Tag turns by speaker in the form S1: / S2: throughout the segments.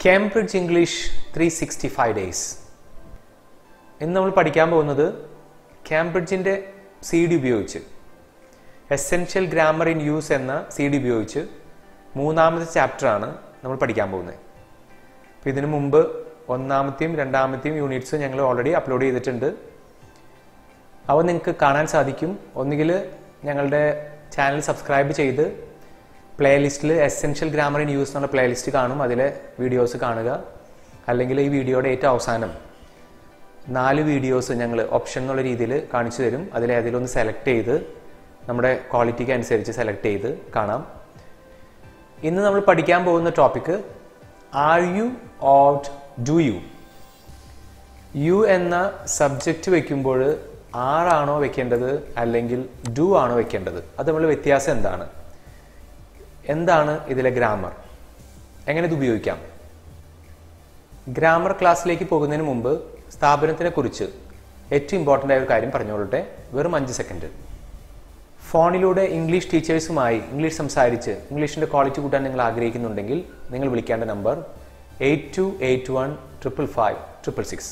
S1: Cambridge English three sixty five days ഇന്ന് നമ്മൾ പഠിക്കാൻ പോകുന്നത് കേംബ്രിഡ്ജിൻ്റെ സി ഡി ഉപയോഗിച്ച് എസെൻഷ്യൽ ഗ്രാമർ ഇൻ യൂസ് എന്ന സി ഡി ഉപയോഗിച്ച് മൂന്നാമത്തെ ചാപ്റ്ററാണ് നമ്മൾ പഠിക്കാൻ പോകുന്നത് അപ്പോൾ ഇതിനു മുമ്പ് ഒന്നാമത്തെയും രണ്ടാമത്തെയും യൂണിറ്റ്സ് ഞങ്ങൾ ഓൾറെഡി അപ്ലോഡ് ചെയ്തിട്ടുണ്ട് അവ നിങ്ങൾക്ക് കാണാൻ സാധിക്കും ഒന്നുകിൽ ഞങ്ങളുടെ ചാനൽ സബ്സ്ക്രൈബ് ചെയ്ത് പ്ലേലിസ്റ്റിൽ എസെൻഷ്യൽ ഗ്രാമർ ഇൻ യൂസ് എന്നുള്ള പ്ലേലിസ്റ്റ് കാണും അതിലെ വീഡിയോസ് കാണുക അല്ലെങ്കിൽ ഈ വീഡിയോയുടെ ഏറ്റവും അവസാനം നാല് വീഡിയോസ് ഞങ്ങൾ ഓപ്ഷൻ എന്നുള്ള രീതിയിൽ കാണിച്ചു തരും അതിലേതെങ്കിലും ഒന്ന് സെലക്ട് ചെയ്ത് നമ്മുടെ ക്വാളിറ്റിക്ക് അനുസരിച്ച് സെലക്ട് ചെയ്ത് കാണാം ഇന്ന് നമ്മൾ പഠിക്കാൻ പോകുന്ന topic are you or do you you എന്ന സബ്ജക്റ്റ് വെക്കുമ്പോൾ ആറാണോ വെക്കേണ്ടത് അല്ലെങ്കിൽ ഡു ആണോ വെക്കേണ്ടത് അത് തമ്മിലുള്ള വ്യത്യാസം എന്താണ് എന്താണ് ഇതിലെ ഗ്രാമർ എങ്ങനെ ഇത് ഉപയോഗിക്കാം ഗ്രാമർ ക്ലാസ്സിലേക്ക് പോകുന്നതിന് മുമ്പ് സ്ഥാപനത്തിനെ കുറിച്ച് ഏറ്റവും ഇമ്പോർട്ടൻ്റ് ആയ ഒരു കാര്യം പറഞ്ഞുകൊള്ളട്ടെ വെറും അഞ്ച് സെക്കൻഡ് ഫോണിലൂടെ ഇംഗ്ലീഷ് ടീച്ചേഴ്സുമായി ഇംഗ്ലീഷ് സംസാരിച്ച് ഇംഗ്ലീഷിൻ്റെ ക്വാളിറ്റി കൂട്ടാൻ നിങ്ങൾ ആഗ്രഹിക്കുന്നുണ്ടെങ്കിൽ നിങ്ങൾ വിളിക്കേണ്ട number eight two eight one triple five triple six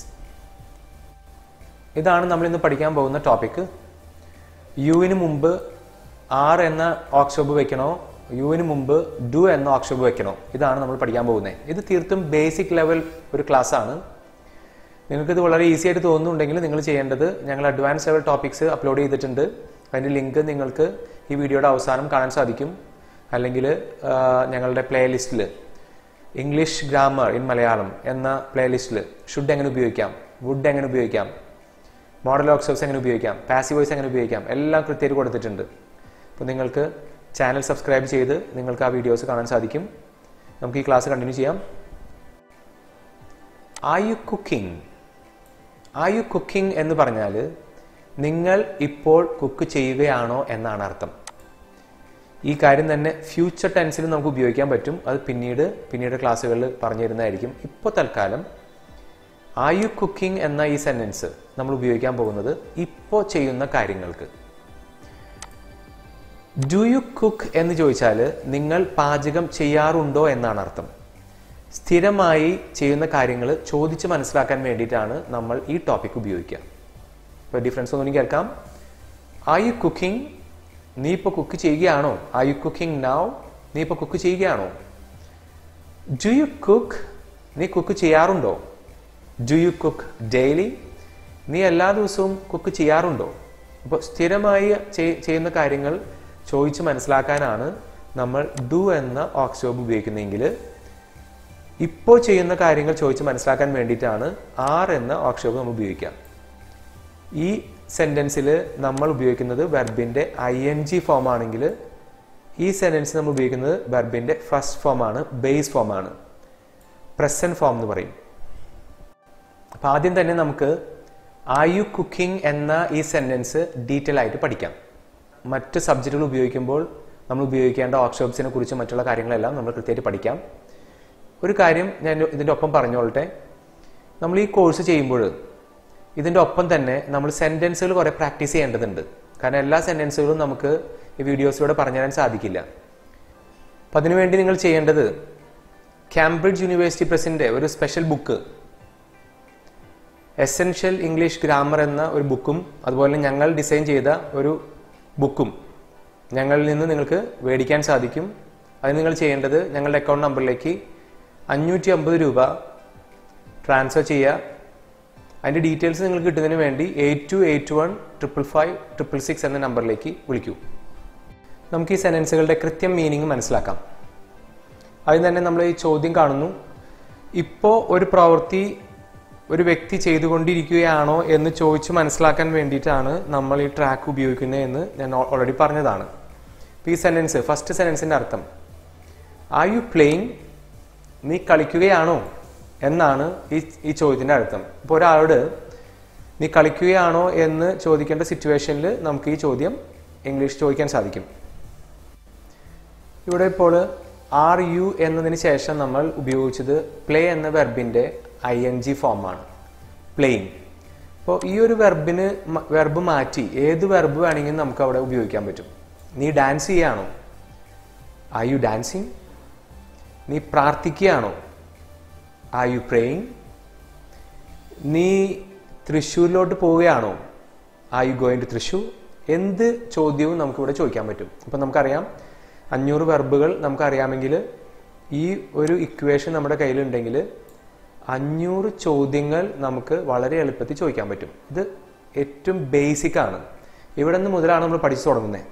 S1: ഇതാണ് നമ്മൾ ഇന്ന് പഠിക്കാൻ പോകുന്ന ടോപ്പിക്ക് യുവിന് മുമ്പ് ആർ എന്ന ഓക്സോബ് വെക്കണോ യുവിന് മുമ്പ് ഡു എന്ന ഓക്സോബ് വെക്കണോ ഇതാണ് നമ്മൾ പഠിക്കാൻ പോകുന്നത് ഇത് തീർത്തും ബേസിക് ലെവൽ ഒരു ക്ലാസ് ആണ് നിങ്ങൾക്കിത് വളരെ ഈസി ആയിട്ട് തോന്നുന്നുണ്ടെങ്കിൽ നിങ്ങൾ ചെയ്യേണ്ടത് ഞങ്ങൾ അഡ്വാൻസ് ലെവൽ ടോപ്പിക്സ് അപ്ലോഡ് ചെയ്തിട്ടുണ്ട് അതിൻ്റെ ലിങ്ക് നിങ്ങൾക്ക് ഈ വീഡിയോയുടെ അവസാനം കാണാൻ സാധിക്കും അല്ലെങ്കിൽ ഞങ്ങളുടെ പ്ലേലിസ്റ്റിൽ ഇംഗ്ലീഷ് ഗ്രാമർ ഇൻ മലയാളം എന്ന പ്ലേലിസ്റ്റിൽ ഷുഡ് എങ്ങനെ ഉപയോഗിക്കാം വുഡ് എങ്ങനെ ഉപയോഗിക്കാം മോഡൽ ഓക്സോബ്സ് എങ്ങനെ ഉപയോഗിക്കാം പാസീവ് വോയിസ് എങ്ങനെ ഉപയോഗിക്കാം എല്ലാം കൃത്യമായിട്ട് കൊടുത്തിട്ടുണ്ട് അപ്പോൾ നിങ്ങൾക്ക് ചാനൽ സബ്സ്ക്രൈബ് ചെയ്ത് നിങ്ങൾക്ക് ആ വീഡിയോസ് കാണാൻ സാധിക്കും നമുക്ക് ഈ ക്ലാസ് കണ്ടിന്യൂ ചെയ്യാം are you cooking are you cooking എന്ന് പറഞ്ഞാൽ നിങ്ങൾ ഇപ്പോൾ കുക്ക് ചെയ്യുകയാണോ എന്നാണ് അർത്ഥം ഈ കാര്യം തന്നെ ഫ്യൂച്ചർ ടെൻസിൽ നമുക്ക് ഉപയോഗിക്കാൻ പറ്റും അത് പിന്നീട് പിന്നീട് ക്ലാസ്സുകളിൽ പറഞ്ഞു തരുന്നതായിരിക്കും ഇപ്പോൾ തൽക്കാലം ആർ യു കുക്കിംഗ് എന്ന ഈ സെന്റൻസ് നമ്മൾ ഉപയോഗിക്കാൻ പോകുന്നത് ഇപ്പോൾ ചെയ്യുന്ന കാര്യങ്ങൾക്ക് ഡു യു കുക്ക് എന്ന് ചോദിച്ചാൽ നിങ്ങൾ പാചകം ചെയ്യാറുണ്ടോ എന്നാണ് അർത്ഥം സ്ഥിരമായി ചെയ്യുന്ന കാര്യങ്ങൾ ചോദിച്ച് മനസ്സിലാക്കാൻ വേണ്ടിയിട്ടാണ് നമ്മൾ ഈ ടോപ്പിക് ഉപയോഗിക്കുക ഇപ്പോൾ ഡിഫറൻസ് ഒന്നും കേൾക്കാം ആർ യു കുക്കിംഗ് നീ ഇപ്പോൾ കുക്ക് ചെയ്യുകയാണോ ആർ യു കുക്കിംഗ് നാവ് നീ ഇപ്പോൾ കുക്ക് ചെയ്യുകയാണോ ഡു യു കുക്ക് നീ കുക്ക് ചെയ്യാറുണ്ടോ ഡു യു കുക്ക് ഡെയിലി നീ എല്ലാ ദിവസവും കുക്ക് ചെയ്യാറുണ്ടോ അപ്പോൾ സ്ഥിരമായി ചെയ്യുന്ന കാര്യങ്ങൾ ചോദിച്ച് മനസ്സിലാക്കാനാണ് നമ്മൾ ഡു എന്ന ഓക്സോബ് ഉപയോഗിക്കുന്നതെങ്കിൽ ഇപ്പോൾ ചെയ്യുന്ന കാര്യങ്ങൾ ചോദിച്ച് മനസ്സിലാക്കാൻ വേണ്ടിയിട്ടാണ് ആർ എന്ന ഓക്സോബ് നമ്മൾ ഉപയോഗിക്കാം ഈ സെൻറ്റൻസിൽ നമ്മൾ ഉപയോഗിക്കുന്നത് വെർബിൻ്റെ ഐ എൻ ജി ഫോം ആണെങ്കിൽ ഈ സെൻറ്റൻസിൽ നമ്മൾ ഉപയോഗിക്കുന്നത് വെർബിൻ്റെ ഫസ്റ്റ് ഫോമാണ് ബേസ് ഫോമാണ് പ്രസൻറ്റ് ഫോം എന്ന് പറയും അപ്പം ആദ്യം തന്നെ നമുക്ക് ആർ യു കുക്കിംഗ് എന്ന ഈ സെൻറ്റൻസ് ഡീറ്റെയിൽ ആയിട്ട് പഠിക്കാം മറ്റ് സബ്ജക്റ്റുകൾ ഉപയോഗിക്കുമ്പോൾ നമ്മൾ ഉപയോഗിക്കേണ്ട ഓപ്ഷോപ്സിനെ കുറിച്ച് മറ്റുള്ള കാര്യങ്ങളെല്ലാം നമ്മൾ കൃത്യമായിട്ട് പഠിക്കാം ഒരു കാര്യം ഞാൻ ഇതിൻ്റെ ഒപ്പം പറഞ്ഞോളട്ടെ നമ്മൾ ഈ കോഴ്സ് ചെയ്യുമ്പോൾ ഇതിൻ്റെ ഒപ്പം തന്നെ നമ്മൾ സെൻറ്റൻസുകൾ കുറേ പ്രാക്ടീസ് ചെയ്യേണ്ടതുണ്ട് കാരണം എല്ലാ സെൻറ്റൻസുകളും നമുക്ക് ഈ വീഡിയോസിലൂടെ പറഞ്ഞു തരാൻ സാധിക്കില്ല അപ്പം അതിനുവേണ്ടി നിങ്ങൾ ചെയ്യേണ്ടത് കാംബ്രിഡ്ജ് യൂണിവേഴ്സിറ്റി പ്രസിൻ്റെ ഒരു special book essential English grammar എന്ന ഒരു ബുക്കും അതുപോലെ ഞങ്ങൾ ഡിസൈൻ ചെയ്ത ഒരു ബുക്കും ഞങ്ങളിൽ നിന്ന് നിങ്ങൾക്ക് മേടിക്കാൻ സാധിക്കും അത് നിങ്ങൾ ചെയ്യേണ്ടത് ഞങ്ങളുടെ അക്കൗണ്ട് നമ്പറിലേക്ക് അഞ്ഞൂറ്റി അമ്പത് രൂപ ട്രാൻസ്ഫർ ചെയ്യുക അതിൻ്റെ ഡീറ്റെയിൽസ് നിങ്ങൾക്ക് കിട്ടുന്നതിന് വേണ്ടി eight two eight one triple five triple six എന്ന നമ്പറിലേക്ക് വിളിക്കൂ നമുക്ക് ഈ സെൻറ്റൻസുകളുടെ കൃത്യം മീനിങ് മനസ്സിലാക്കാം അതിന് തന്നെ നമ്മൾ ഈ ചോദ്യം കാണുന്നു ഇപ്പോൾ ഒരു പ്രവൃത്തി ഒരു വ്യക്തി ചെയ്തുകൊണ്ടിരിക്കുകയാണോ എന്ന് ചോദിച്ച് മനസ്സിലാക്കാൻ വേണ്ടിയിട്ടാണ് നമ്മൾ ഈ ട്രാക്ക് ഉപയോഗിക്കുന്നത് എന്ന് ഞാൻ ഓൾറെഡി പറഞ്ഞതാണ് ഇപ്പോൾ ഈ സെൻറ്റൻസ് ഫസ്റ്റ് സെൻറ്റൻസിൻ്റെ അർത്ഥം ആർ യു പ്ലേയിങ് നീ കളിക്കുകയാണോ എന്നാണ് ഈ ഈ ചോദ്യത്തിൻ്റെ അർത്ഥം ഇപ്പോൾ ഒരാളോട് നീ കളിക്കുകയാണോ എന്ന് ചോദിക്കേണ്ട സിറ്റുവേഷനിൽ നമുക്ക് ഈ ചോദ്യം ഇംഗ്ലീഷ് ചോദിക്കാൻ സാധിക്കും ഇവിടെ ഇപ്പോൾ ആർ യു എന്നതിന് ശേഷം നമ്മൾ ഉപയോഗിച്ചത് പ്ലേ എന്ന വെർബിൻ്റെ ഐ എൻ ജി ഫോമാണ് പ്ലെയിങ് അപ്പോൾ ഈ ഒരു വെർബിന് വെർബ് മാറ്റി ഏത് വെർബ് വേണമെങ്കിലും നമുക്ക് അവിടെ ഉപയോഗിക്കാൻ പറ്റും നീ ഡാൻസ് ചെയ്യുകയാണോ ആർ യു ഡാൻസിങ് നീ പ്രാർത്ഥിക്കുകയാണോ ആർ യു പ്രേയിങ് നീ തൃശ്ശൂരിലോട്ട് പോവുകയാണോ are you going to Thrissur എന്ത് ചോദ്യവും നമുക്കിവിടെ ചോദിക്കാൻ പറ്റും അപ്പം നമുക്കറിയാം അഞ്ഞൂറ് വെർബുകൾ നമുക്കറിയാമെങ്കിൽ ഈ ഒരു ഇക്വേഷൻ നമ്മുടെ കയ്യിലുണ്ടെങ്കിൽ അഞ്ഞൂറ് ചോദ്യങ്ങൾ നമുക്ക് വളരെ എളുപ്പത്തിൽ ചോദിക്കാൻ പറ്റും ഇത് ഏറ്റവും ബേസിക് ആണ് ഇവിടെ നിന്ന് മുതലാണ് നമ്മൾ പഠിച്ചു തുടങ്ങുന്നത്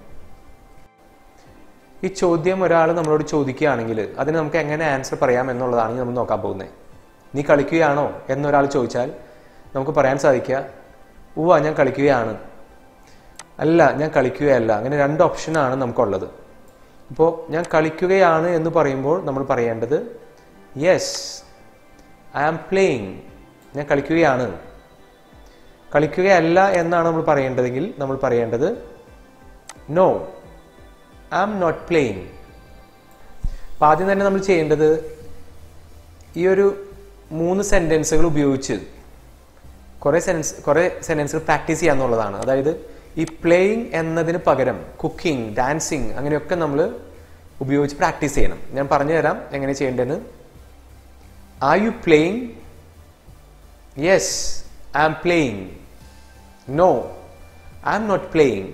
S1: ഈ ചോദ്യം ഒരാൾ നമ്മളോട് ചോദിക്കുകയാണെങ്കിൽ അതിന് നമുക്ക് എങ്ങനെ ആൻസർ പറയാം എന്നുള്ളതാണ് നമ്മൾ നോക്കാൻ പോകുന്നത് നീ കളിക്കുകയാണോ എന്നൊരാൾ ചോദിച്ചാൽ നമുക്ക് പറയാൻ സാധിക്കുക ഉവ്വ ഞാൻ കളിക്കുകയാണ് അല്ല ഞാൻ കളിക്കുകയല്ല അങ്ങനെ രണ്ട് ഓപ്ഷനാണ് നമുക്കുള്ളത് അപ്പോൾ ഞാൻ കളിക്കുകയാണ് എന്ന് പറയുമ്പോൾ നമ്മൾ പറയേണ്ടത് യെസ് ഐ ആം പ്ലേയിങ് ഞാൻ കളിക്കുകയാണ് കളിക്കുകയല്ല എന്നാണ് നമ്മൾ പറയേണ്ടതെങ്കിൽ നമ്മൾ പറയേണ്ടത് no I am not playing അപ്പം ആദ്യം തന്നെ നമ്മൾ ചെയ്യേണ്ടത് ഈ ഒരു മൂന്ന് സെൻറ്റൻസുകൾ ഉപയോഗിച്ച് കുറേ സെൻസ് കുറേ സെൻറ്റൻസുകൾ പ്രാക്ടീസ് ചെയ്യുക എന്നുള്ളതാണ് അതായത് ഈ പ്ലേയിങ് എന്നതിന് പകരം കുക്കിംഗ് ഡാൻസിങ് അങ്ങനെയൊക്കെ നമ്മൾ ഉപയോഗിച്ച് പ്രാക്ടീസ് ചെയ്യണം ഞാൻ പറഞ്ഞു തരാം എങ്ങനെ ചെയ്യേണ്ടതെന്ന് are you playing yes I am playing no I am not playing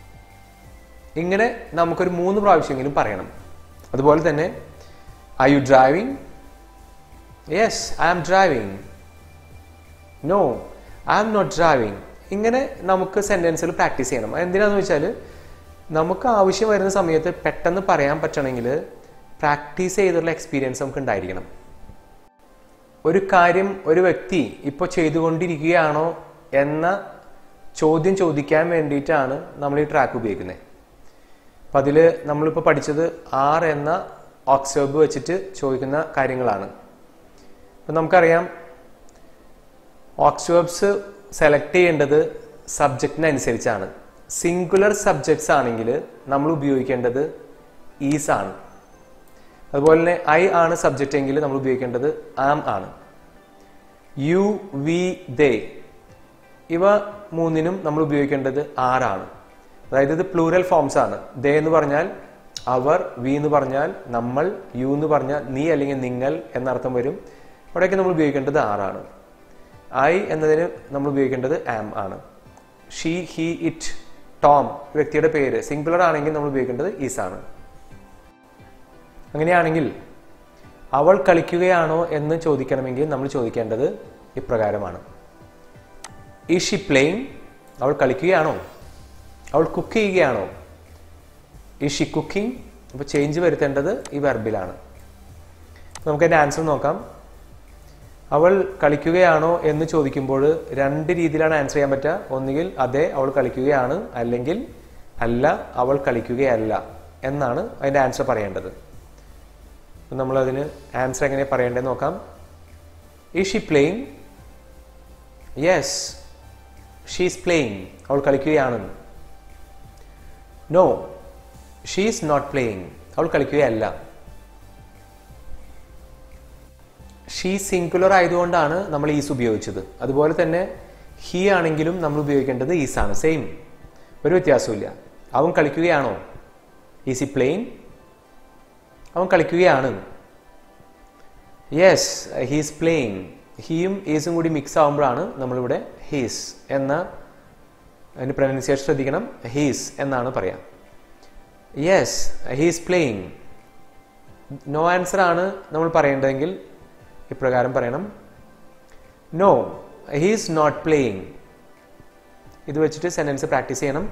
S1: ഇങ്ങനെ നമുക്കൊരു മൂന്ന് പ്രാവശ്യമെങ്കിലും പറയണം അതുപോലെ തന്നെ are you driving yes I am driving no I am not driving ഇങ്ങനെ നമുക്ക് സെൻറ്റൻസുകൾ പ്രാക്ടീസ് ചെയ്യണം എന്തിനാന്ന് വെച്ചാൽ നമുക്ക് ആവശ്യം വരുന്ന സമയത്ത് പെട്ടെന്ന് പറയാൻ പറ്റണമെങ്കിൽ പ്രാക്ടീസ് ചെയ്തിട്ടുള്ള എക്സ്പീരിയൻസ് നമുക്ക് ഉണ്ടായിരിക്കണം ഒരു കാര്യം ഒരു വ്യക്തി ഇപ്പോൾ ചെയ്തുകൊണ്ടിരിക്കുകയാണോ എന്ന ചോദ്യം ചോദിക്കാൻ വേണ്ടിയിട്ടാണ് നമ്മൾ ഈ ട്രാക്ക് ഉപയോഗിക്കുന്നത് അപ്പം അതിൽ നമ്മളിപ്പോൾ പഠിച്ചത് ആർ എന്ന ഓക്സേബ് വെച്ചിട്ട് ചോദിക്കുന്ന കാര്യങ്ങളാണ് അപ്പം നമുക്കറിയാം ഓക്സ്വേബ്സ് സെലക്ട് ചെയ്യേണ്ടത് സബ്ജക്റ്റിനനുസരിച്ചാണ് സിംഗുലർ സബ്ജക്ട്സ് ആണെങ്കിൽ നമ്മൾ ഉപയോഗിക്കേണ്ടത് ഈസ് ആണ് അതുപോലെ തന്നെ ഐ ആണ് സബ്ജക്റ്റ് എങ്കിൽ നമ്മൾ ഉപയോഗിക്കേണ്ടത് ആം ആണ് യു വി ദേ ഇവ മൂന്നിനും നമ്മൾ ഉപയോഗിക്കേണ്ടത് ആറാണ് അതായത് ഇത് പ്ലൂരൽ ഫോംസ് ആണ് ദേ എന്ന് പറഞ്ഞാൽ അവർ വി എന്ന് പറഞ്ഞാൽ നമ്മൾ യു എന്ന് പറഞ്ഞാൽ നീ അല്ലെങ്കിൽ നിങ്ങൾ എന്നർത്ഥം വരും അവിടെയൊക്കെ നമ്മൾ ഉപയോഗിക്കേണ്ടത് ആറാണ് ഐ എന്നതിന് നമ്മൾ ഉപയോഗിക്കേണ്ടത് ആം ആണ് ഷീ ഹി ഇറ്റ് ടോം വ്യക്തിയുടെ പേര് സിംഗുലർ ആണെങ്കിൽ നമ്മൾ ഉപയോഗിക്കേണ്ടത് ഈസ് ആണ് അങ്ങനെയാണെങ്കിൽ അവൾ കളിക്കുകയാണോ എന്ന് ചോദിക്കണമെങ്കിൽ നമ്മൾ ചോദിക്കേണ്ടത് ഇപ്രകാരമാണ് ഈ ഷി പ്ലേയിങ് അവൾ കളിക്കുകയാണോ അവൾ കുക്ക് ചെയ്യുകയാണോ ഈ ഷി കുക്കിംഗ് അപ്പോൾ ചേഞ്ച് വരുത്തേണ്ടത് ഈ വെർബിലാണ് നമുക്ക് അതിൻ്റെ ആൻസർ നോക്കാം അവൾ കളിക്കുകയാണോ എന്ന് ചോദിക്കുമ്പോൾ രണ്ട് രീതിയിലാണ് ആൻസർ ചെയ്യാൻ പറ്റുക ഒന്നുകിൽ അതെ അവൾ കളിക്കുകയാണ് അല്ലെങ്കിൽ അല്ല അവൾ കളിക്കുകയല്ല എന്നാണ് അതിൻ്റെ ആൻസർ പറയേണ്ടത് അപ്പം നമ്മളതിന് ആൻസർ എങ്ങനെ പറയേണ്ടതെന്ന് നോക്കാം is she playing yes she's playing അവൾ കളിക്കുകയാണ് നോ ഷീസ് നോട്ട് പ്ലേയിങ് അവൾ കളിക്കുകയല്ല ഷീ സിംഗുലർ ആയതുകൊണ്ടാണ് നമ്മൾ ഈസ് ഉപയോഗിച്ചത് അതുപോലെ തന്നെ ഹി ആണെങ്കിലും നമ്മൾ ഉപയോഗിക്കേണ്ടത് ഈസ് ആണ് സെയിം ഒരു വ്യത്യാസമില്ല അവൻ കളിക്കുകയാണോ ഈസ് ഇ പ്ലെയിൻ അവൻ കളിക്കുകയാണ് യെസ് ഹീസ് പ്ലേയിങ് ഹീയും ഈസും കൂടി മിക്സ് ആകുമ്പോഴാണ് നമ്മളിവിടെ ഹീസ് എന്ന അതിന് പ്രൊനൗൺസിയേഷൻ ശ്രദ്ധിക്കണം ഹീസ് എന്നാണ് പറയാം yes he's playing no answer ആണ് നമ്മൾ പറയേണ്ടതെങ്കിൽ ഇപ്രകാരം പറയണം നോ ഹീസ് നോട്ട് പ്ലേയിങ് ഇത് വെച്ചിട്ട് സെൻറ്റൻസ് പ്രാക്ടീസ് ചെയ്യണം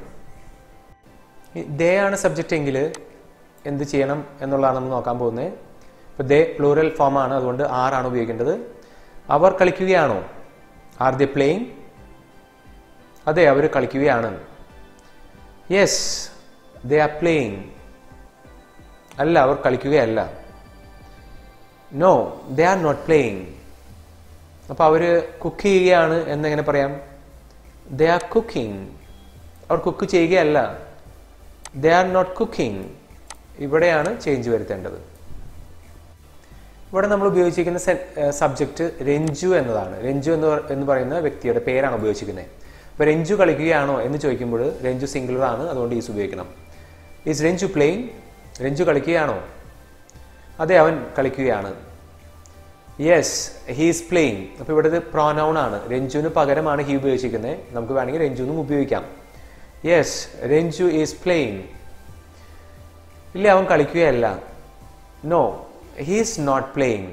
S1: ദേ ആണ് സബ്ജക്റ്റ് എങ്കിൽ എന്ത് ചെയ്യണം എന്നുള്ളതാണ് നമ്മൾ നോക്കാൻ പോകുന്നത് ഇപ്പോൾ ദേ പ്ലൂറൽ ഫോം ആണ് അതുകൊണ്ട് ആറാണ് ഉപയോഗിക്കേണ്ടത് അവർ കളിക്കുകയാണോ ആർ ദേ പ്ലേയിങ് അതെ അവർ കളിക്കുകയാണ് യെസ് ദേ ആർ പ്ലേയിങ് അല്ല അവർ കളിക്കുകയല്ല no they are not playing അപ്പോൾ അവർ കുക്ക് ചെയ്യുകയാണ് എന്നെങ്ങനെ പറയാം ദേ ആർ കുക്കിംഗ് അവർ കുക്ക് ചെയ്യുകയല്ല ദേ ആർ നോട്ട് കുക്കിംഗ് ഇവിടെയാണ് ചേഞ്ച് വരുത്തേണ്ടത് ഇവിടെ നമ്മൾ ഉപയോഗിച്ചിരിക്കുന്ന സബ്ജക്റ്റ് രഞ്ജു എന്നതാണ് രഞ്ജു എന്ന് എന്ന് പറയുന്ന വ്യക്തിയുടെ പേരാണ് ഉപയോഗിച്ചിരിക്കുന്നത് അപ്പോൾ രഞ്ജു കളിക്കുകയാണോ എന്ന് ചോദിക്കുമ്പോൾ രഞ്ജു സിംഗുലർ ആണ് അതുകൊണ്ട് ഈസ് ഉപയോഗിക്കണം ഈസ് രഞ്ജു പ്ലേയിങ് രഞ്ജു കളിക്കുകയാണോ അതെ അവൻ കളിക്കുകയാണ് യെസ് ഹീസ് പ്ലേയിങ് അപ്പോൾ ഇവിടെ ഇത് പ്രോനൗൺ ആണ് രഞ്ജുവിന് പകരമാണ് ഹി ഉപയോഗിച്ചിരിക്കുന്നത് നമുക്ക് വേണമെങ്കിൽ രഞ്ജു എന്നും ഉപയോഗിക്കാം യെസ് രഞ്ജു ഈസ് പ്ലേയിങ് ഇല്ല അവൻ കളിക്കുകയല്ല നോ ഹീസ് നോട്ട് പ്ലേയിങ്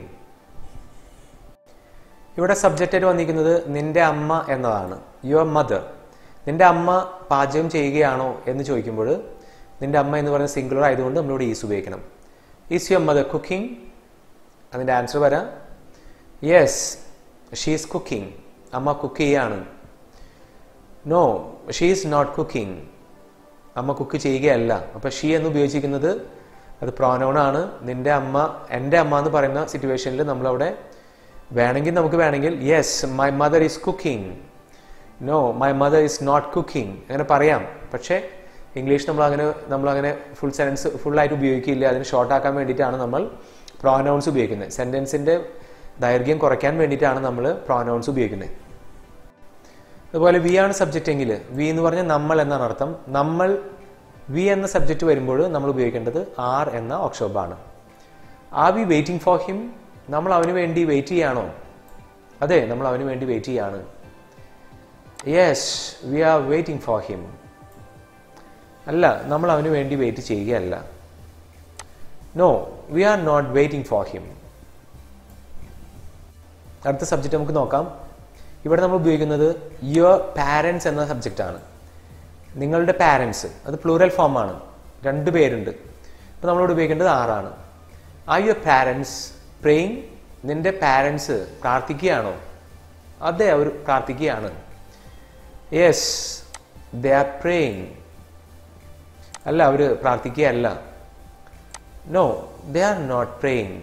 S1: ഇവിടെ സബ്ജക്റ്റായിട്ട് വന്നിരിക്കുന്നത് നിന്റെ അമ്മ എന്നതാണ് യുവർ മദർ നിന്റെ അമ്മ പാചകം ചെയ്യുകയാണോ എന്ന് ചോദിക്കുമ്പോൾ നിന്റെ അമ്മ എന്ന് പറയുന്ന സിംഗുലർ ആയതുകൊണ്ട് നമ്മളിവിടെ ഈസ് ഉപയോഗിക്കണം ഈസ് യുവർ മദർ കുക്കിംഗ് അതിൻ്റെ ആൻസർ വരാം യെസ് ഷീസ് കുക്കിംഗ് അമ്മ കുക്ക് ചെയ്യാണ് നോ ഷീസ് നോട്ട് കുക്കിംഗ് അമ്മ കുക്ക് ചെയ്യുകയല്ല അപ്പം ഷീ എന്ന് ഉപയോഗിച്ചിരിക്കുന്നത് അത് പ്രോനൗൺ ആണ് നിന്റെ അമ്മ എൻ്റെ അമ്മ എന്ന് പറയുന്ന സിറ്റുവേഷനിൽ നമ്മളവിടെ വേണമെങ്കിൽ നമുക്ക് വേണമെങ്കിൽ yes my mother is cooking no my mother is not cooking അങ്ങനെ പറയാം പക്ഷേ ഇംഗ്ലീഷ് നമ്മൾ അങ്ങനെ നമ്മൾ അങ്ങനെ ഫുൾ സെൻറ്റൻസ് ഫുള്ളായിട്ട് ഉപയോഗിക്കില്ല അതിന് ഷോർട്ട് ആക്കാൻ വേണ്ടിയിട്ടാണ് നമ്മൾ പ്രോനൗൺസ് ഉപയോഗിക്കുന്നത് സെൻറ്റൻസിൻ്റെ ദൈർഘ്യം കുറയ്ക്കാൻ വേണ്ടിയിട്ടാണ് നമ്മൾ പ്രോനൗൺസ് ഉപയോഗിക്കുന്നത് അതുപോലെ വി ആണ് സബ്ജക്റ്റ് എങ്കിൽ വി എന്ന് പറഞ്ഞാൽ നമ്മൾ എന്നാണ് അർത്ഥം നമ്മൾ വി എന്ന സബ്ജക്റ്റ് വരുമ്പോൾ നമ്മൾ ഉപയോഗിക്കേണ്ടത് ആർ എന്ന ഓക്ഷോബാണ് are we waiting for him നമ്മൾ അവന് വേണ്ടി വെയിറ്റ് ചെയ്യാണോ അതെ നമ്മൾ അവന് വേണ്ടി വെയിറ്റ് ചെയ്യാണ് yes we are waiting for him അല്ല നമ്മൾ അവന് വേണ്ടി വെയിറ്റ് ചെയ്യുകയല്ല no we are not waiting for him അടുത്ത സബ്ജക്റ്റ് നമുക്ക് നോക്കാം ഇവിടെ നമ്മൾ ഉപയോഗിക്കുന്നത് യുവർ പാരൻസ് എന്ന സബ്ജക്റ്റാണ് നിങ്ങളുടെ പാരൻസ് അത് പ്ലൂറൽ ഫോമാണ് രണ്ട് പേരുണ്ട് അപ്പോൾ നമ്മളോട് ഉപയോഗിക്കേണ്ടത് ആറാണ് ആ യുവർ പാരൻസ് പ്രേയിങ് നിന്റെ പാരൻസ് പ്രാർത്ഥിക്കുകയാണോ അതെ അവർ പ്രാർത്ഥിക്കുകയാണ് യെസ് ദേ ആർ പ്രേയിങ് അല്ല അവർ പ്രാർത്ഥിക്കുകയല്ല no they are not praying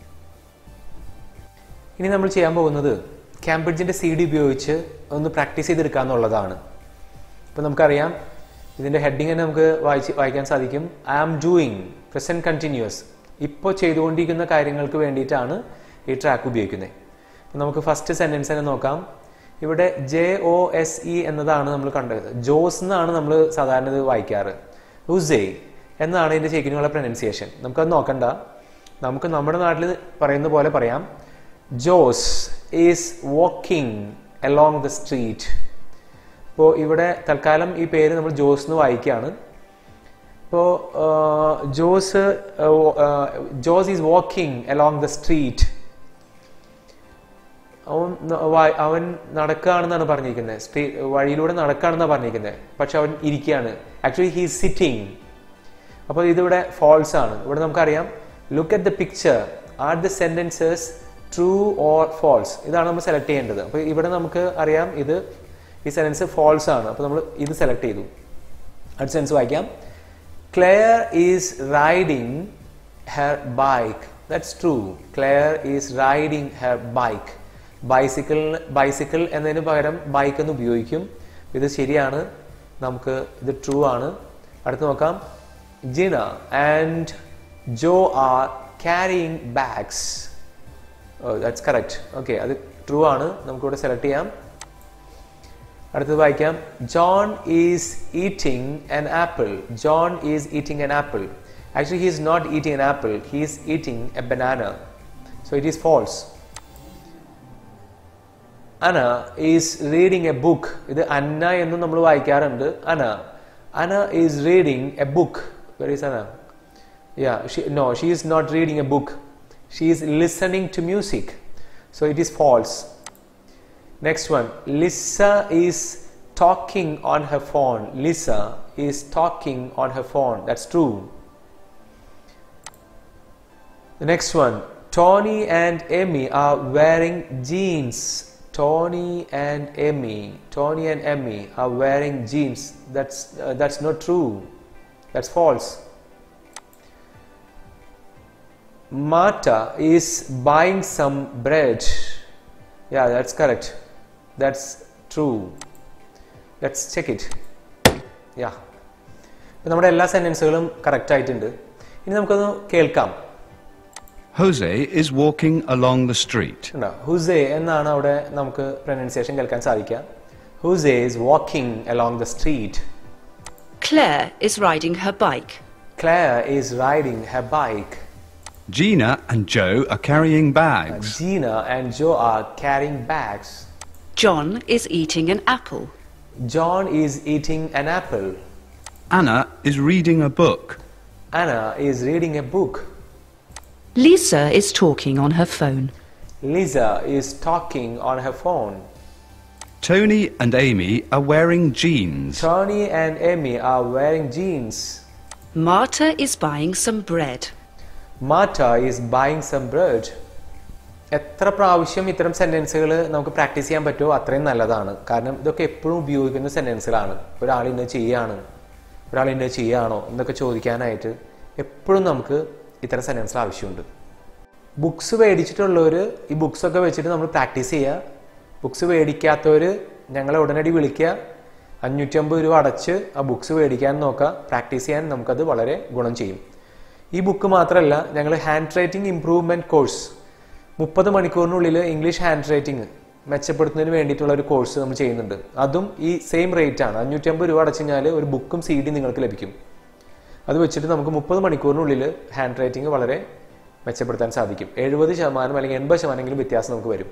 S1: ഇനി നമ്മൾ ചെയ്യാൻ പോകുന്നത് കാംബ്രിഡ്ജിന്റെ സി ഡി ഉപയോഗിച്ച് ഒന്ന് പ്രാക്ടീസ് ചെയ്തെടുക്കുക എന്നുള്ളതാണ് ഇപ്പം നമുക്കറിയാം ഇതിന്റെ ഹെഡിങ് തന്നെ നമുക്ക് വായിച്ച് വായിക്കാൻ സാധിക്കും I am doing present continuous ഇപ്പോൾ ചെയ്തുകൊണ്ടിരിക്കുന്ന കാര്യങ്ങൾക്ക് വേണ്ടിയിട്ടാണ് ഈ ട്രാക്ക് ഉപയോഗിക്കുന്നത് അപ്പം നമുക്ക് ഫസ്റ്റ് സെന്റൻസ് തന്നെ നോക്കാം ഇവിടെ ജെ ഒ എസ് ഇ എന്നതാണ് നമ്മൾ കണ്ടത് ജോസ് എന്നാണ് നമ്മൾ സാധാരണ ഇത് വായിക്കാറ് ഉസേ എന്നാണ് ഇതിന്റെ ശരിക്കുള്ള പ്രൊനൗൺസിയേഷൻ നമുക്കത് നോക്കണ്ട നമുക്ക് നമ്മുടെ നാട്ടിൽ പറയുന്ന പോലെ പറയാം Jose is walking along the street ഇപ്പോൾ ഇവിടെ തൽക്കാലം ഈ പേര് നമ്മൾ ജോസ് എന്ന് വായിക്കുകയാണ് ഇപ്പോൾ Jose Jose is walking along the street അവൻ ന- വ- അവൻ നടക്കുകയാണെന്നാണ് പറഞ്ഞിരിക്കുന്നത് സ്ട്രീ വഴിയിലൂടെ നടക്കുകയാണെന്നാണ് പറഞ്ഞിരിക്കുന്നത് പക്ഷെ അവൻ ഇരിക്കുകയാണ് ആക്ച്വലി ഹീ സിറ്റിംഗ് അപ്പോൾ ഇതിവിടെ ഫോൾസ് ആണ് ഇവിടെ നമുക്കറിയാം look at the picture are the sentences true or false ഇതാണ് നമ്മൾ സെലക്ട് ചെയ്യേണ്ടത് അപ്പോൾ ഇവിടെ നമുക്ക് അറിയാം ഇത് ഈ സെന്റൻസ് ഫോൾസ് ആണ് അപ്പോൾ നമ്മൾ ഇത് സെലക്ട് ചെയ്തു അടുത്ത സെൻസ് വായിക്കാം Claire is riding her bike that's true Claire is riding her bike bicycle bicycle എന്നതിന് പകരം ബൈക്ക് എന്ന് ഉപയോഗിക്കും ഇത് ശരിയാണ് നമുക്ക് ഇത് ട്രൂ ആണ് അടുത്ത് നോക്കാം Gina and Joe are carrying bags that's correct okay അത് ട്രൂ ആണ് നമുക്കിവിടെ സെലക്ട് ചെയ്യാം അടുത്തത് വായിക്കാം John is eating an apple John is eating an apple actually he is not eating an apple he is eating a banana so it is false Anna is reading a book ഇത് Anna എന്നും നമ്മൾ വായിക്കാറുണ്ട് Anna Anna is reading a book where is Anna yeah no she is not reading a book she is listening to music so it is false Next one, Lisa is talking on her phone. Lisa is talking on her phone. That's true. The next one, Tony and Emmy are wearing jeans. Tony and Emmy, Tony and Emmy are wearing jeans. That's uh, that's not true. That's false. Marta is buying some bread. Yeah, that's correct. That's true. Let's check it. Yeah. ഇപ്പം നമ്മുടെ എല്ലാ സെൻറ്റൻസുകളും correct ആയിട്ടുണ്ട് ഇനി നമുക്കൊന്ന് കേൾക്കാം
S2: Jose is walking along the street.
S1: ഉണ്ടോ ഹുസേ എന്നാണ് അവിടെ നമുക്ക് പ്രൊനൗൺസിയേഷൻ കേൾക്കാൻ സാധിക്കുക Jose is walking along the street
S3: Claire is riding her bike.
S1: Claire is riding her bike
S2: Gina and Joe are carrying bags.
S1: Gina and Joe are carrying bags.
S3: John is eating an apple.
S1: John is eating an apple.
S2: Anna is reading a book.
S1: Anna is reading a book.
S3: Lisa is talking on her phone.
S1: Lisa is talking on her phone.
S2: Tony and Amy are wearing jeans.
S1: Tony and Amy are wearing jeans.
S3: Marta is buying some bread.
S1: Marta is buying some bread. എത്ര പ്രാവശ്യം ഇത്തരം സെന്റൻസുകൾ നമുക്ക് practice ചെയ്യാൻ പറ്റുമോ അത്രയും നല്ലതാണ് കാരണം ഇതൊക്കെ എപ്പോഴും ഉപയോഗിക്കുന്ന സെന്റൻസുകളാണ് ഒരാൾ ഇന്നത് ചെയ്യാണ് ഒരാൾ ഇന്നത് ചെയ്യാണോ എന്നൊക്കെ ചോദിക്കാനായിട്ട് എപ്പോഴും നമുക്ക് ഇത്തരം സെന്റൻസുകൾ ആവശ്യമുണ്ട് ബുക്സ് മേടിച്ചിട്ടുള്ളവർ ഈ ബുക്സ് ഒക്കെ വെച്ചിട്ട് നമ്മൾ പ്രാക്ടീസ് ചെയ്യുക ബുക്സ് മേടിക്കാത്തവർ ഞങ്ങളെ ഉടനടി വിളിക്കുക അഞ്ഞൂറ്റമ്പത് രൂപ അടച്ച് ആ ബുക്സ് മേടിക്കാൻ നോക്കുക പ്രാക്ടീസ് ചെയ്യാൻ നമുക്കത് വളരെ ഗുണം ചെയ്യും ഈ ബുക്ക് മാത്രമല്ല ഞങ്ങൾ ഹാൻഡ് റൈറ്റിംഗ് ഇംപ്രൂവ്മെന്റ് കോഴ്സ് മുപ്പത് മണിക്കൂറിനുള്ളിൽ ഇംഗ്ലീഷ് ഹാൻഡ് റൈറ്റിംഗ് മെച്ചപ്പെടുത്തുന്നതിന് വേണ്ടിയിട്ടുള്ള ഒരു കോഴ്സ് നമ്മൾ ചെയ്യുന്നുണ്ട് അതും ഈ സെയിം റേറ്റ് ആണ് അഞ്ഞൂറ്റമ്പത് രൂപ അടച്ചു കഴിഞ്ഞാൽ ഒരു ബുക്കും സി ഡി നിങ്ങൾക്ക് ലഭിക്കും അത് വെച്ചിട്ട് നമുക്ക് മുപ്പത് മണിക്കൂറിനുള്ളിൽ ഹാൻഡ് റൈറ്റിംഗ് വളരെ മെച്ചപ്പെടുത്താൻ സാധിക്കും എഴുപത് ശതമാനം അല്ലെങ്കിൽ എൺപത് ശതമാനമെങ്കിലും വ്യത്യാസം നമുക്ക് വരും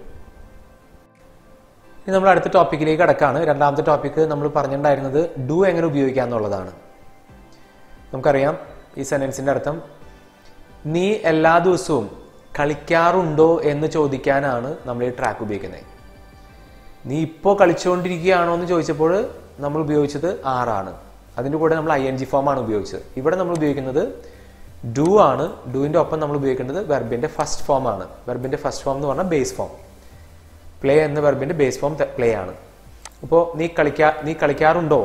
S1: ഇനി നമ്മൾ അടുത്ത ടോപ്പിക്കിലേക്ക് കടക്കാണ് രണ്ടാമത്തെ ടോപ്പിക്ക് നമ്മൾ പറഞ്ഞിട്ടുണ്ടായിരുന്നത് ഡു എങ്ങനെ ഉപയോഗിക്കാം എന്നുള്ളതാണ് നമുക്കറിയാം ഈ സെന്റൻസിന്റെ അർത്ഥം നീ എല്ലാ ദിവസവും കളിക്കാറുണ്ടോ എന്ന് ചോദിക്കാനാണ് നമ്മൾ ഈ ട്രാക്ക് ഉപയോഗിക്കുന്നത് നീ ഇപ്പോൾ കളിച്ചുകൊണ്ടിരിക്കുകയാണോ എന്ന് ചോദിച്ചപ്പോൾ നമ്മൾ ഉപയോഗിച്ചത് ആറാണ് അതിൻ്റെ കൂടെ നമ്മൾ ഐ എൻ ജി ഫോം ആണ് ഉപയോഗിച്ചത് ഇവിടെ നമ്മൾ ഉപയോഗിക്കുന്നത് ഡു ആണ് ഡുവിൻ്റെ ഒപ്പം നമ്മൾ ഉപയോഗിക്കുന്നത് വെർബിൻ്റെ ഫസ്റ്റ് ഫോം ആണ് വെർബിൻ്റെ ഫസ്റ്റ് ഫോം എന്ന് പറഞ്ഞാൽ ബേസ് ഫോം പ്ലേ എന്ന വെർബിൻ്റെ ബേസ് ഫോം പ്ലേ ആണ് അപ്പോൾ നീ കളിക്കാ നീ കളിക്കാറുണ്ടോ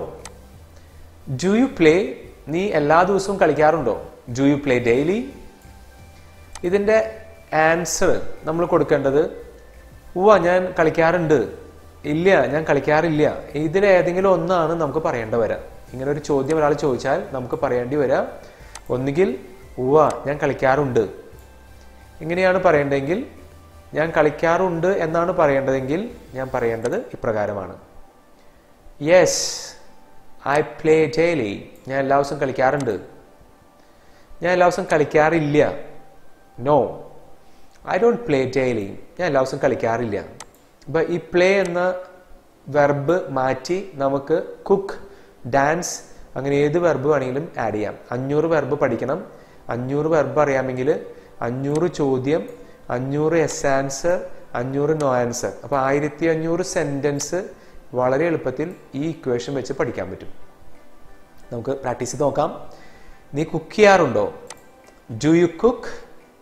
S1: ഡു യു പ്ലേ നീ എല്ലാ ദിവസവും കളിക്കാറുണ്ടോ ഡു യു പ്ലേ ഡെയിലി ഇതിൻ്റെ ആൻസർ നമ്മൾ കൊടുക്കേണ്ടത് ഉവ്വ ഞാൻ കളിക്കാറുണ്ട് ഇല്ല ഞാൻ കളിക്കാറില്ല ഇതിലേതെങ്കിലും ഒന്നാണ് നമുക്ക് പറയേണ്ട വരാം ഇങ്ങനെ ഒരു ചോദ്യം ഒരാൾ ചോദിച്ചാൽ നമുക്ക് പറയേണ്ടി വരാം ഒന്നുകിൽ ഉവ്വ ഞാൻ കളിക്കാറുണ്ട് ഇങ്ങനെയാണ് പറയേണ്ടതെങ്കിൽ ഞാൻ കളിക്കാറുണ്ട് എന്നാണ് പറയേണ്ടതെങ്കിൽ ഞാൻ പറയേണ്ടത് ഇപ്രകാരമാണ് യെസ് ഐ പ്ലേ ഡെയിലി ഞാൻ എല്ലാ ദിവസവും കളിക്കാറുണ്ട് ഞാൻ എല്ലാ ദിവസവും കളിക്കാറില്ല no I don't play daily ഞാൻ എല്ലാ ദിവസവും കളിക്കാറില്ല അപ്പൊ ഈ പ്ലേ എന്ന വെർബ് മാറ്റി നമുക്ക് കുക്ക് ഡാൻസ് അങ്ങനെ ഏത് വെർബ് വേണമെങ്കിലും ആഡ് ചെയ്യാം അഞ്ഞൂറ് വെർബ് പഠിക്കണം അഞ്ഞൂറ് വെർബ് അറിയാമെങ്കിൽ അഞ്ഞൂറ് ചോദ്യം അഞ്ഞൂറ് എസ് ആൻസർ അഞ്ഞൂറ് നോ ആൻസർ അപ്പൊ ആയിരത്തി അഞ്ഞൂറ് സെന്റൻസ് വളരെ എളുപ്പത്തിൽ ഈ ഇക്വേഷൻ വെച്ച് പഠിക്കാൻ പറ്റും നമുക്ക് പ്രാക്ടീസ് ചെയ്ത് നോക്കാം നീ കുക്ക് ചെയ്യാറുണ്ടോ ഡു യു കുക്ക്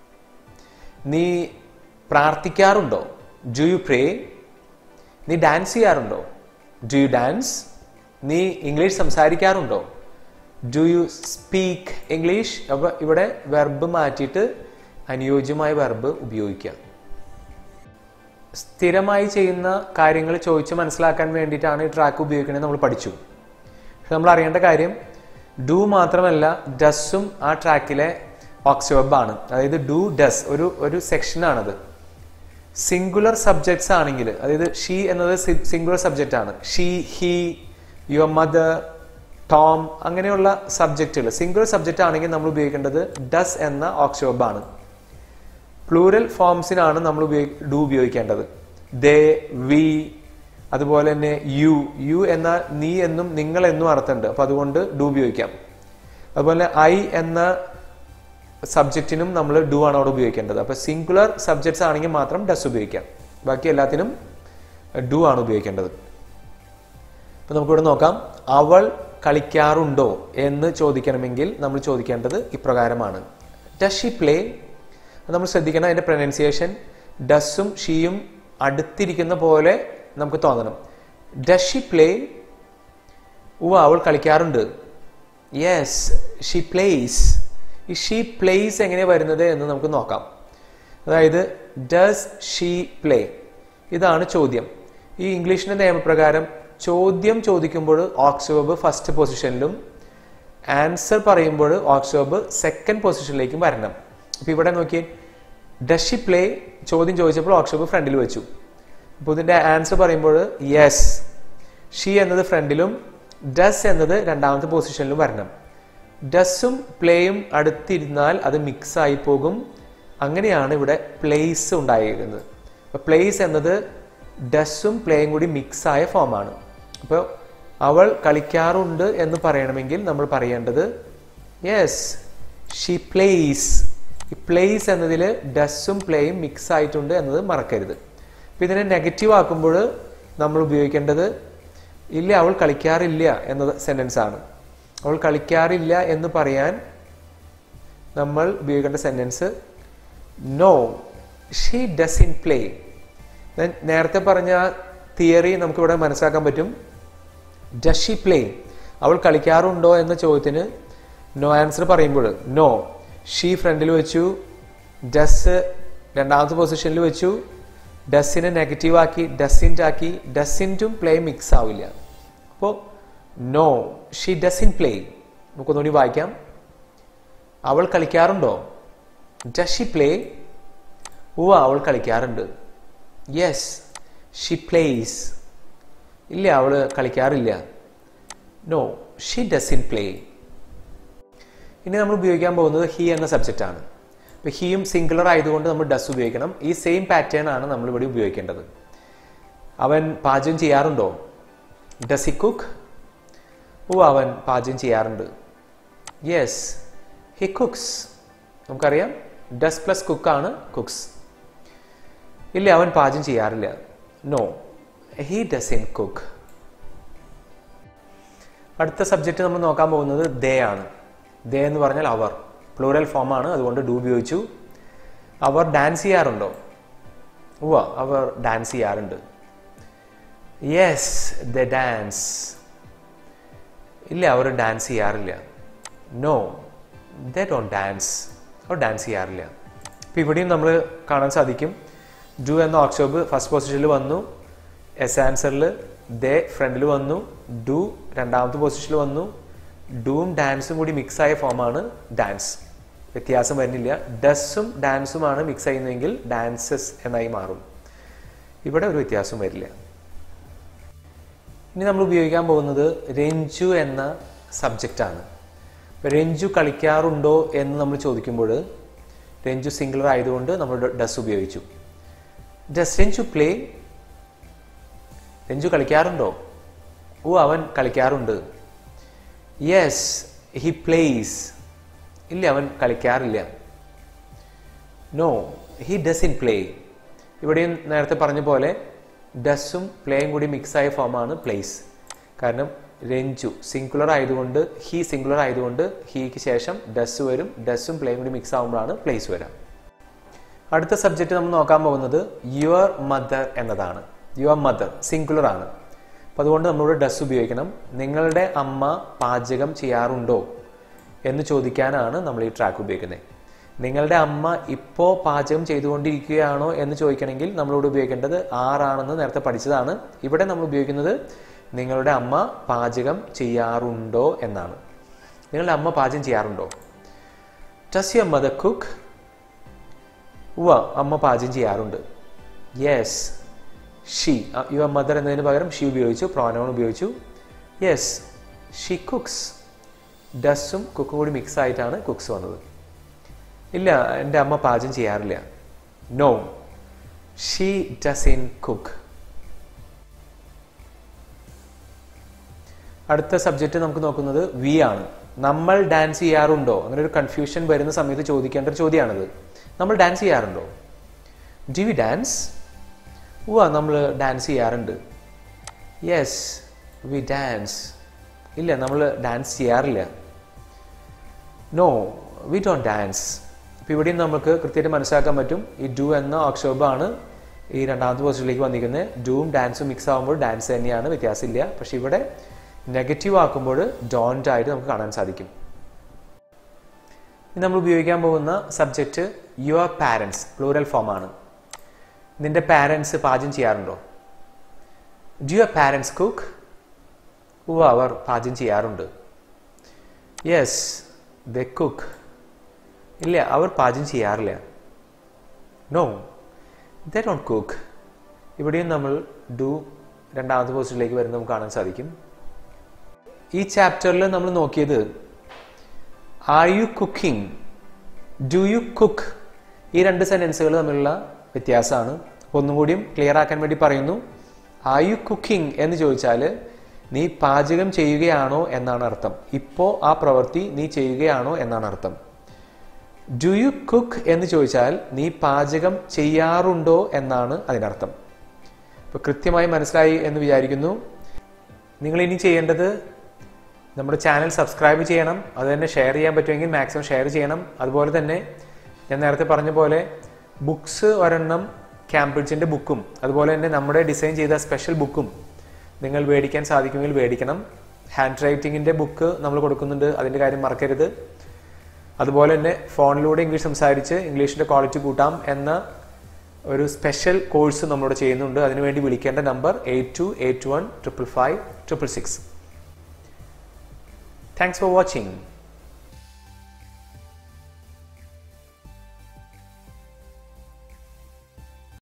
S1: നീ പ്രാർത്ഥിക്കാറുണ്ടോ ഡു യു പ്രേ നീ ഡാൻസ് ചെയ്യാറുണ്ടോ ഡു യു ഡാൻസ് നീ ഇംഗ്ലീഷ് സംസാരിക്കാറുണ്ടോ ഡു യു സ്പീക്ക് ഇംഗ്ലീഷ് അപ്പൊ ഇവിടെ വെർബ് മാറ്റിയിട്ട് അനുയോജ്യമായ വെർബ് ഉപയോഗിക്കുക സ്ഥിരമായി ചെയ്യുന്ന കാര്യങ്ങൾ ചോദിച്ച് മനസ്സിലാക്കാൻ വേണ്ടിയിട്ടാണ് ഈ ട്രാക്ക് ഉപയോഗിക്കുന്നത് നമ്മൾ പഠിച്ചു പക്ഷെ നമ്മൾ അറിയേണ്ട കാര്യം ഡു മാത്രമല്ല ഡസ്സും ആ ട്രാക്കിലെ ഓക്സിവബ് ആണ് അതായത് ഡു ഡസ് ഒരു ഒരു സെക്ഷനാണത് സിംഗുലർ സബ്ജക്ട്സ് ആണെങ്കിൽ അതായത് ഷീ എന്നത് സിംഗുലർ സബ്ജക്റ്റ് ആണ് she he your mother Tom അങ്ങനെയുള്ള സബ്ജക്റ്റുകൾ സിംഗുലർ സബ്ജക്റ്റ് ആണെങ്കിൽ നമ്മൾ ഉപയോഗിക്കേണ്ടത് ഡസ് എന്ന ഓക്സിവബ് ആണ് പ്ലൂരൽ ഫോംസിനാണ് നമ്മൾ ഉപയോഗി ഡു ഉപയോഗിക്കേണ്ടത് ദേ വി അതുപോലെ തന്നെ യു യു എന്ന നീ എന്നും നിങ്ങൾ എന്നും അർത്ഥമുണ്ട് അപ്പൊ അതുകൊണ്ട് ഡു ഉപയോഗിക്കാം അതുപോലെ ഐ എന്ന സബ്ജക്റ്റിനും നമ്മൾ ഡു ആണ് അവിടെ ഉപയോഗിക്കേണ്ടത് അപ്പൊ സിംഗുലർ സബ്ജക്ട്സ് ആണെങ്കിൽ മാത്രം ഡസ് ഉപയോഗിക്കാം ബാക്കി എല്ലാത്തിനും ഡു ആണ് ഉപയോഗിക്കേണ്ടത് അപ്പൊ നമുക്കിവിടെ നോക്കാം അവൾ കളിക്കാറുണ്ടോ എന്ന് ചോദിക്കണമെങ്കിൽ നമ്മൾ ചോദിക്കേണ്ടത് ഇപ്രകാരമാണ് ഡസ് ഷി പ്ലേ നമ്മൾ ശ്രദ്ധിക്കണം അതിന്റെ പ്രൊനൗൺസിയേഷൻ ഡസ്സും ഷീയും അടുത്തിരിക്കുന്ന പോലെ നമുക്ക് തോന്നണം ഡസ് ഷി പ്ലേ ഉവ അവൾ കളിക്കാറുണ്ട് യെസ് ഷി പ്ലേസ് ഈ ഷീ പ്ലേസ് എങ്ങനെ വരുന്നത് എന്ന് നമുക്ക് നോക്കാം അതായത് ഡസ് ഷീ പ്ലേ ഇതാണ് ചോദ്യം ഈ ഇംഗ്ലീഷിന്റെ നിയമപ്രകാരം ചോദ്യം ചോദിക്കുമ്പോൾ ഓക്സ്വേബ് ഫസ്റ്റ് പൊസിഷനിലും ആൻസർ പറയുമ്പോൾ ഓക്സ്വേബ് സെക്കൻഡ് പൊസിഷനിലേക്കും വരണം അപ്പൊ ഇവിടെ നോക്കിയേ ഡസ് ഷി പ്ലേ ചോദ്യം ചോദിച്ചപ്പോൾ ഓക്സ്വേബ് ഫ്രണ്ടിൽ വെച്ചു അപ്പോൾ ഇതിന്റെ ആൻസർ പറയുമ്പോൾ യെസ് ഷീ എന്നത് ഫ്രണ്ടിലും ഡസ് എന്നത് രണ്ടാമത്തെ പൊസിഷനിലും വരണം ഡസ്സും പ്ലേയും അടുത്തിരുന്നാൽ അത് മിക്സ് ആയി പോകും അങ്ങനെയാണ് ഇവിടെ പ്ലേസ് ഉണ്ടായിരിക്കുന്നത് അപ്പോൾ പ്ലേസ് എന്നത് ഡസും പ്ലേയും കൂടി മിക്സ് ആയ ഫോമാണ് അപ്പോൾ അവൾ കളിക്കാറുണ്ട് എന്ന് പറയണമെങ്കിൽ നമ്മൾ പറയേണ്ടത് യെസ് ഷീ പ്ലേസ് ഈ പ്ലേസ് എന്നതിൽ ഡസും പ്ലേയും മിക്സ് ആയിട്ടുണ്ട് എന്നത് മറക്കരുത് അപ്പം ഇതിനെ നെഗറ്റീവ് ആക്കുമ്പോൾ നമ്മൾ ഉപയോഗിക്കേണ്ടത് ഇല്ല അവൾ കളിക്കാറില്ല എന്ന സെൻറ്റൻസ് ആണ് അവൾ കളിക്കാറില്ല എന്ന് പറയാൻ നമ്മൾ ഉപയോഗിക്കേണ്ട sentence no she doesn't play നേരത്തെ പറഞ്ഞ തിയറി നമുക്കിവിടെ മനസ്സിലാക്കാൻ പറ്റും ഡസ് ഷീ പ്ലേ അവൾ കളിക്കാറുണ്ടോ എന്ന ചോദ്യത്തിന് നോ ആൻസർ പറയുമ്പോൾ നോ ഷീ ഫ്രണ്ടിൽ വെച്ചു ഡസ് രണ്ടാമത്തെ പൊസിഷനിൽ വെച്ചു ഡസ്സിനെ നെഗറ്റീവ് ആക്കി ഡസിൻ്റ് ആക്കി ഡസിൻറ്റും പ്ലേ മിക്സ് ആവില്ല അപ്പോൾ no she doesn't play നമുക്കൊന്നുകൂടി വായിക്കാം അവൾ കളിക്കാറുണ്ടോ ഡസ് ഷി പ്ലേ ഓ അവൾ കളിക്കാറുണ്ട് യെസ് ഷി പ്ലേസ് ഇല്ല അവൾ കളിക്കാറില്ല no she doesn't play ഇനി നമ്മൾ ഉപയോഗിക്കാൻ പോകുന്നത് ഹി എന്ന സബ്ജക്റ്റ് ആണ് അപ്പോൾ ഹിയും സിംഗുലർ ആയതുകൊണ്ട് നമ്മൾ ഡസ് ഉപയോഗിക്കണം ഈ സെയിം പാറ്റേൺ ആണ് നമ്മൾ ഇവിടെ ഉപയോഗിക്കേണ്ടത് അവൻ പാചകം ചെയ്യാറുണ്ടോ ഡസ് ഹി കുക്ക് ഓ അവൻ പാചകം ചെയ്യാറുണ്ട് യെസ് ഹി കുക്സ് നമുക്കറിയാം ഡസ് പ്ലസ് കുക്കാണ് കുക്സ് ഇല്ല അവൻ പാചകം ചെയ്യാറില്ല no he doesn't cook അടുത്ത സബ്ജക്റ്റ് നമ്മൾ നോക്കാൻ പോകുന്നത് ദേ ആണ് ദേ എന്ന് പറഞ്ഞാൽ അവർ പ്ലൂറൽ ഫോമാണ് അതുകൊണ്ട് ഡു ഉപയോഗിച്ചു അവർ ഡാൻസ് ചെയ്യാറുണ്ടോ ഉവ്വ അവർ ഡാൻസ് ചെയ്യാറുണ്ട് യെസ് ദ ഡാൻസ് ഇല്ല അവർ ഡാൻസ് ചെയ്യാറില്ല നോ ദ ഡോണ്ട് ഡാൻസ് അവർ ഡാൻസ് ചെയ്യാറില്ല അപ്പോൾ ഇവിടെയും നമ്മൾ കാണാൻ സാധിക്കും ഡു എന്ന ഓക്സോബ് ഫസ്റ്റ് പൊസിഷനിൽ വന്നു എസ് ആൻസറിൽ ദേ ഫ്രണ്ടിൽ വന്നു ഡു രണ്ടാമത്തെ പൊസിഷനിൽ വന്നു ഡൂം ഡാൻസും കൂടി മിക്സ് ആയ ഫോമാണ് ഡാൻസ് വ്യത്യാസം വരുന്നില്ല ഡസ്സും ഡാൻസുമാണ് മിക്സ് ചെയ്യുന്നതെങ്കിൽ ഡാൻസസ് എന്നായി മാറും ഇവിടെ ഒരു വ്യത്യാസം വരില്ല ഇനി നമ്മൾ ഉപയോഗിക്കാൻ പോകുന്നത് രഞ്ജു എന്ന സബ്ജക്റ്റാണ് ഇപ്പോൾ രഞ്ജു കളിക്കാറുണ്ടോ എന്ന് നമ്മൾ ചോദിക്കുമ്പോൾ രഞ്ജു സിംഗുലർ ആയതുകൊണ്ട് നമ്മൾ ഡസ് ഉപയോഗിച്ചു ഡസ് രഞ്ജു പ്ലേ രഞ്ജു കളിക്കാറുണ്ടോ ഓ അവൻ കളിക്കാറുണ്ട് യെസ് ഹി പ്ലേസ് ഇല്ല അവൻ കളിക്കാറില്ല no he doesn't play ഇവിടെയും നേരത്തെ പറഞ്ഞ പോലെ ഡസ്സും പ്ലേയും കൂടി മിക്സ് ആയ ഫോമാണ് പ്ലേസ് കാരണം രഞ്ജു സിംഗുലർ ആയതുകൊണ്ട് ഹി സിംഗുലർ ആയതുകൊണ്ട് ഹീക്ക് ശേഷം ഡസ് വരും ഡസ്സും പ്ലേയും കൂടി മിക്സ് ആകുമ്പോഴാണ് പ്ലേസ് വരാം അടുത്ത സബ്ജക്റ്റ് നമ്മൾ നോക്കാൻ പോകുന്നത് യുവർ മദർ എന്നതാണ് യുവർ മദർ സിംഗുലർ ആണ് അപ്പം അതുകൊണ്ട് നമ്മളിവിടെ ഡസ് ഉപയോഗിക്കണം നിങ്ങളുടെ അമ്മ പാചകം ചെയ്യാറുണ്ടോ എന്ന് ചോദിക്കാനാണ് നമ്മൾ ഈ ട്രാക്ക് ഉപയോഗിക്കുന്നത് നിങ്ങളുടെ അമ്മ ഇപ്പോൾ പാചകം ചെയ്തുകൊണ്ടിരിക്കുകയാണോ എന്ന് ചോദിക്കണമെങ്കിൽ നമ്മളിവിടെ ഉപയോഗിക്കേണ്ടത് ആറാണെന്ന് നേരത്തെ പഠിച്ചതാണ് ഇവിടെ നമ്മൾ ഉപയോഗിക്കുന്നത് നിങ്ങളുടെ അമ്മ പാചകം ചെയ്യാറുണ്ടോ എന്നാണ് നിങ്ങളുടെ അമ്മ പാചകം ചെയ്യാറുണ്ടോ ഡസ് യുവർ മദർ കുക്ക് ഉവ അമ്മ പാചകം ചെയ്യാറുണ്ട് യെസ് ഷീ യുവർ മദർ എന്നതിന് പകരം ഷീ ഉപയോഗിച്ചു പ്രോനോൺ ഉപയോഗിച്ചു യെസ് ഷീ കുക്സ് ഡസ്സും കുക്കും കൂടി മിക്സ് ആയിട്ടാണ് കുക്സ് വന്നത് ഇല്ല എൻ്റെ അമ്മ പാചകം ചെയ്യാറില്ല no she doesn't cook അടുത്ത സബ്ജക്റ്റ് നമുക്ക് നോക്കുന്നത് വി ആണ് നമ്മൾ ഡാൻസ് ചെയ്യാറുണ്ടോ അങ്ങനെ ഒരു കൺഫ്യൂഷൻ വരുന്ന സമയത്ത് ചോദിക്കേണ്ട ഒരു ചോദ്യമാണിത് നമ്മൾ ഡാൻസ് ചെയ്യാറുണ്ടോ ഡി വി ഡാൻസ് ഉവ നമ്മൾ ഡാൻസ് ചെയ്യാറുണ്ട് യെസ് വി ഡാൻസ് ഇല്ല നമ്മൾ ഡാൻസ് ചെയ്യാറില്ല നോ വി ഡോണ്ട് ഡാൻസ് അപ്പോൾ ഇവിടെയും നമുക്ക് കൃത്യമായിട്ട് മനസ്സിലാക്കാൻ പറ്റും ഈ ഡു എന്ന ഓക്ഷോബാണ് ഈ രണ്ടാമത്തെ പൊസിഷനിലേക്ക് വന്നിരിക്കുന്നത് ഡൂം ഡാൻസും മിക്സ് ആകുമ്പോൾ ഡാൻസ് തന്നെയാണ് വ്യത്യാസമില്ല പക്ഷെ ഇവിടെ നെഗറ്റീവ് ആക്കുമ്പോൾ ഡോണ്ട് ആയിട്ട് നമുക്ക് കാണാൻ സാധിക്കും ഇനി നമ്മൾ ഉപയോഗിക്കാൻ പോകുന്ന സബ്ജക്റ്റ് യുവർ പാരൻസ് പ്ലൂറൽ ഫോമാണ് നിന്റെ പാരൻസ് പാചകം ചെയ്യാറുണ്ടോ ഡു യുവർ പാരൻസ് കുക്ക് ഓ അവർ പാചകം ചെയ്യാറുണ്ട് യെസ് ദ കുക്ക് ഇല്ല അവർ പാചകം ചെയ്യാറില്ല നോ ദ ഡോണ്ട് കുക്ക് ഇവിടെയും നമ്മൾ ഡു രണ്ടാമത്തെ പോസ്റ്റിലേക്ക് വരുന്നത് നമുക്ക് കാണാൻ സാധിക്കും ഈ ചാപ്റ്ററിൽ നമ്മൾ നോക്കിയത് are you cooking do you cook ഈ രണ്ട് സെൻറ്റൻസുകൾ തമ്മിലുള്ള വ്യത്യാസമാണ് അപ്പോൾ ഒന്നും കൂടിയും ക്ലിയർ ആക്കാൻ വേണ്ടി പറയുന്നു ആർ യു കുക്കിംഗ് എന്ന് ചോദിച്ചാൽ നീ പാചകം ചെയ്യുകയാണോ എന്നാണ് അർത്ഥം ഇപ്പോൾ ആ പ്രവൃത്തി നീ ചെയ്യുകയാണോ എന്നാണ് അർത്ഥം ഡു യു കുക്ക് എന്ന് ചോദിച്ചാൽ നീ പാചകം ചെയ്യാറുണ്ടോ എന്നാണ് അതിനർത്ഥം ഇപ്പോൾ കൃത്യമായി മനസ്സിലായി എന്ന് വിചാരിക്കുന്നു നിങ്ങൾ ഇനി ചെയ്യേണ്ടത് നമ്മുടെ ചാനൽ സബ്സ്ക്രൈബ് ചെയ്യണം അത് തന്നെ ഷെയർ ചെയ്യാൻ പറ്റുമെങ്കിൽ മാക്സിമം ഷെയർ ചെയ്യണം അതുപോലെ തന്നെ ഞാൻ നേരത്തെ പറഞ്ഞ പോലെ ബുക്സ് ഒരെണ്ണം ക്യാംബ്രിഡ്ജിൻ്റെ ബുക്കും അതുപോലെ തന്നെ നമ്മുടെ ഡിസൈൻ ചെയ്ത സ്പെഷ്യൽ ബുക്കും നിങ്ങൾ മേടിക്കാൻ സാധിക്കുമെങ്കിൽ മേടിക്കണം ഹാൻഡ് റൈറ്റിങ്ങിൻ്റെ ബുക്ക് നമ്മൾ കൊടുക്കുന്നുണ്ട് അതിൻ്റെ കാര്യം മറക്കരുത് അതുപോലെ തന്നെ ഫോണിലൂടെ ഇംഗ്ലീഷ് സംസാരിച്ച് ഇംഗ്ലീഷിൻ്റെ ക്വാളിറ്റി കൂട്ടാം എന്ന ഒരു സ്പെഷ്യൽ കോഴ്സ് നമ്മളിവിടെ ചെയ്യുന്നുണ്ട് അതിനുവേണ്ടി വിളിക്കേണ്ട number eight two eight one triple five triple six thanks for watching